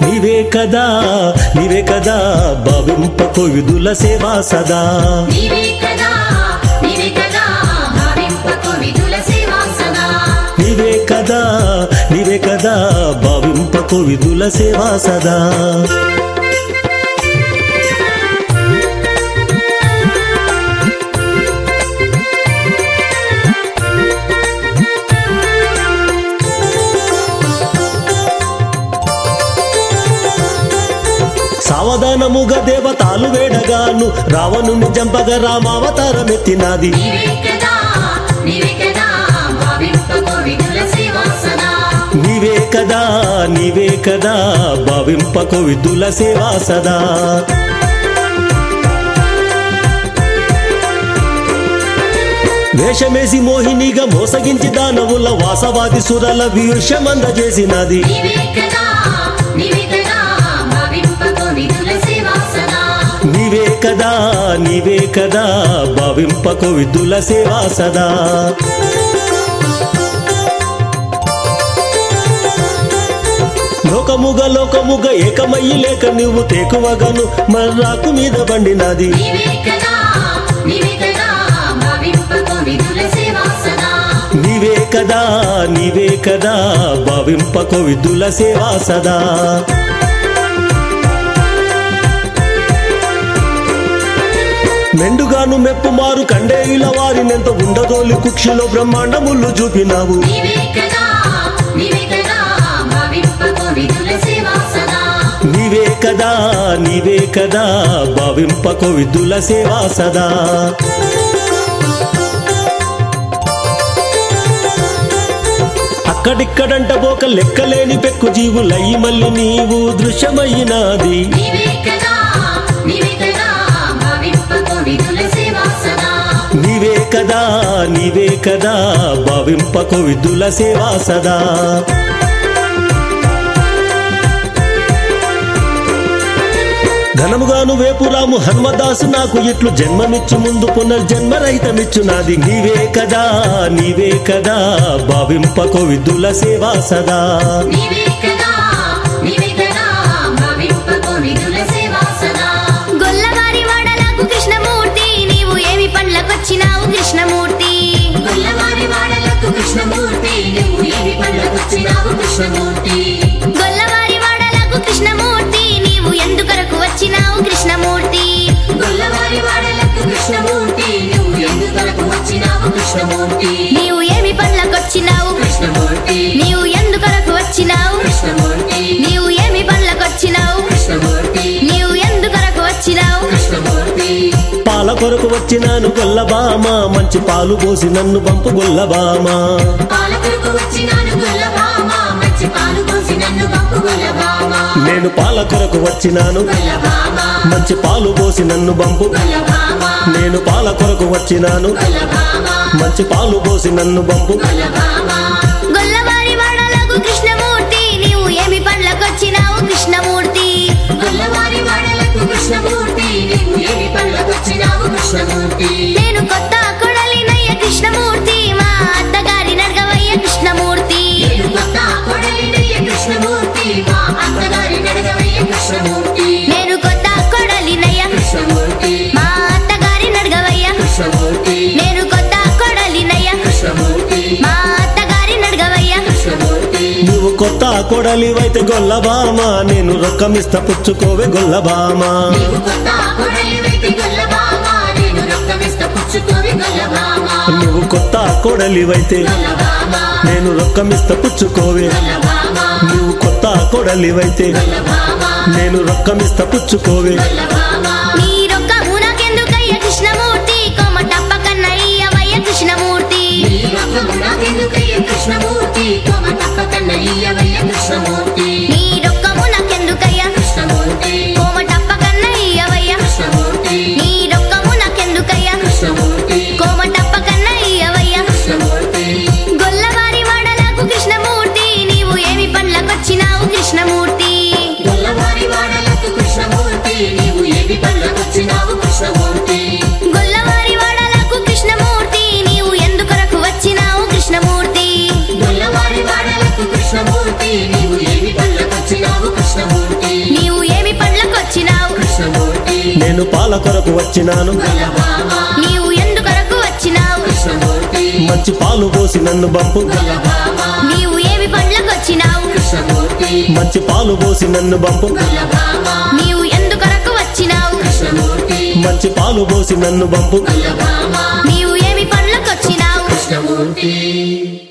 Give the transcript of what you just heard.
నీవే కదా నీవే కదా భావింపకు విధుల సేవా సదా నీవే కదా నీవే కదా భావింపకు విధుల సేవా సదా నీవే కదా నీవే కదా భావింపకు విధుల సేవా సదా సావధానముగా దేవతాలు వేడగాను రావణుని జంపగా రామావతారమెత్తినాది నీవే కదా నీవే కదా భావింపకు విధుల సేవా సదా నీవే కదా నీవే కదా భావింపకు విధుల సేవా సదా వేషమేసి మోహినిగా మోసగించి దానవుల వాసవాది సురల వ్యూషమందజేసినది నీవే కదా నీవే కదా భావింపకు విధుల సేవా సదా నీవే కదా నీవే కదా భావింపకు విధుల సేవా సదా లోకముగ లోకముగ ఏకమయ్యి లేక నువ్వు తేకువగను మర్రాకు మీద బండినది నీవే కదా నీవే కదా భావింపకు విధుల సేవా సదా నీవే కదా నీవే కదా భావింపకు విధుల సేవా సదా మెండుగాను మెప్పుమారు కండేయుల వారినెంత ఉండదోలి కుక్షిలో బ్రహ్మాండములు చూపినావు నీవే కదా నీవే కదా భావింపకు విధుల సేవా సదా నీవే కదా నీవే కదా భావింపకు విధుల సేవా సదా అక్కడిక్కడంట పోక లెక్కలేని పెక్కు జీవులయ్యి మళ్ళీ నీవు దృశ్యమయ్యినాది నీవే కదా నీవే కదా భావింపకు విధుల సేవా సదా నీవే కదా నీవే కదా భావింపకు విధుల సేవా సదా ఘనముగాను వేపురాము హన్మదాసు నాకు ఇట్లు జన్మమిచ్చు ముందు పునర్జన్మరహితమిచ్చు నాది నీవే కదా నీవే కదా భావింపకు విధుల సేవా సదా నీవే కదా నీవే కదా భావింపకు విధుల సేవా సదా గొల్లవారి వాడలకు కృష్ణమూర్తి నీవు ఏమి పండ్లకొచ్చినావు కృష్ణమూర్తి గొల్లవారి వాడలకు కృష్ణమూర్తి నువ్వు ఏమి పండ్లకొచ్చినావు కృష్ణమూర్తి గొల్లవారి వాడలకు కృష్ణమూర్తి నీవు ఎందుకొరకు వచ్చినావు కృష్ణమూర్తి గొల్లవారి వాడలకు కృష్ణమూర్తి నువ్వు ఎందుకొరకు వచ్చినావు కృష్ణమూర్తి నీవు ఏమి పండ్లకొచ్చినావు కృష్ణమూర్తి నీవు ఎందుకొరకు వచ్చినావు కృష్ణమూర్తి నీవు ఏమి పండ్లకొచ్చినావు కృష్ణమూర్తి నీవు ఎందుకొరకు వచ్చినావు కృష్ణమూర్తి పాల కొరకు వచ్చినాను గొల్లబామ మంచి పాలు పోసి నన్ను పంపు గొల్లబామ పాలకులకు వచ్చినాను గొల్లభామ మంచి పాలు పోసి నన్ను పంపు గొల్లభామ నేను పాల కొరకు వచ్చినాను గొల్లభామ మంచి పాలు పోసి నన్ను పంపు గొల్లభామ నేను పాల కొరకు వచ్చినాను గొల్లభామ మంచి పాలు పోసి నన్ను పంపు గొల్లభామ గొల్లవారి వాడలకు కృష్ణమూర్తి నీవు ఏమి పండ్లకొచ్చినావు కృష్ణమూర్తి గొల్లవారి వాడలకు కృష్ణమూర్తి నువ్వు ఏమి పళ్ళకొచ్చినావు కృష్ణమూర్తి నేను కొత్త కొడలినయ్య కృష్ణమూర్తి మా అత్తగారి నడగవయ్య కృష్ణమూర్తి నేను కొత్త కొడలినయ్య కృష్ణమూర్తి మా అత్తగారి నడగవయ్య కృష్ణమూర్తి నేను కొత్త కొడలినయ్య కృష్ణమూర్తి మా అత్తగారి నడగవయ్య కృష్ణమూర్తి నేను కొత్త కొడలినయ్య కృష్ణమూర్తి మా అత్తగారి నడగవయ్య కృష్ణమూర్తి నువ్వు కొత్త కొడలివైతే గొల్లబామ నేను రొక్కమిస్త పుచ్చుకోవే గొల్లబామ నీవు కొత్త కొడలివైతే గొల్లభామ నేను రక్తమిస్త పుచ్చుకోవి గొల్లభామ నువ్వు కొత్త కొడలివైతే గొల్లభామ నేను రొక్కమిస్త పుచ్చుకోవే గొల్లభామ నువ్వు కొత్త కొడలివైతే గొల్లభామ నేను రొక్కమిస్త పుచ్చుకోవే గొల్లభామ నీ రొక్కము నాకెందుకయ్య కృష్ణమూర్తి కోమటప్ప కన్నయ్యవయ్య కృష్ణమూర్తి నీ రక్తము నాకెందుకయ్య కృష్ణమూర్తి కొమ తప్పకన్న ఇయ్యవయ్య కృష్ణమూర్తి నీ రొక్కము నాకెందుకయ్య కృష్ణమూర్తి కోమటప్ప కన్నయ్యవయ్య కృష్ణమూర్తి నీ రొక్కము నాకెందుకయ్య కృష్ణమూర్తి కోమటప్ప కన్నయ్యవయ్య కృష్ణమూర్తి గొల్లవారి వాడలకు కృష్ణమూర్తి నీవు ఏమి పండ్లకొచ్చినావు కృష్ణమూర్తి గొల్లవారి వాడలకు కృష్ణమూర్తి నీవు ఏమి పళ్ళకొచ్చినావు కృష్ణమూర్తి గొల్లవారి వాడలకు కృష్ణమూర్తి నీవు ఎందుకొరకు వచ్చినావు కృష్ణమూర్తి గొల్లవారి వాడలకు కృష్ణమూర్తి నీవు ఏమి పళ్ళకొచ్చినావు నేను పాల కొరకు వచ్చినాను గొల్లభామ నీవు ఎందుకొరకు వచ్చినావు కృష్ణమూర్తి మంచి పాలు పోసి నన్ను బంపు గొల్లభామ నీవు ఏమి పండ్లకు వచ్చినావు కృష్ణమూర్తి మంచి పాలు పోసి నన్ను బంపు గొల్లభామ నీవు ఎందుకొరకు వచ్చినావు కృష్ణమూర్తి మంచి పాలు పోసి నన్ను బంపు గొల్లభామ నీవు ఏమి పండ్లకు వచ్చినావు కృష్ణమూర్తి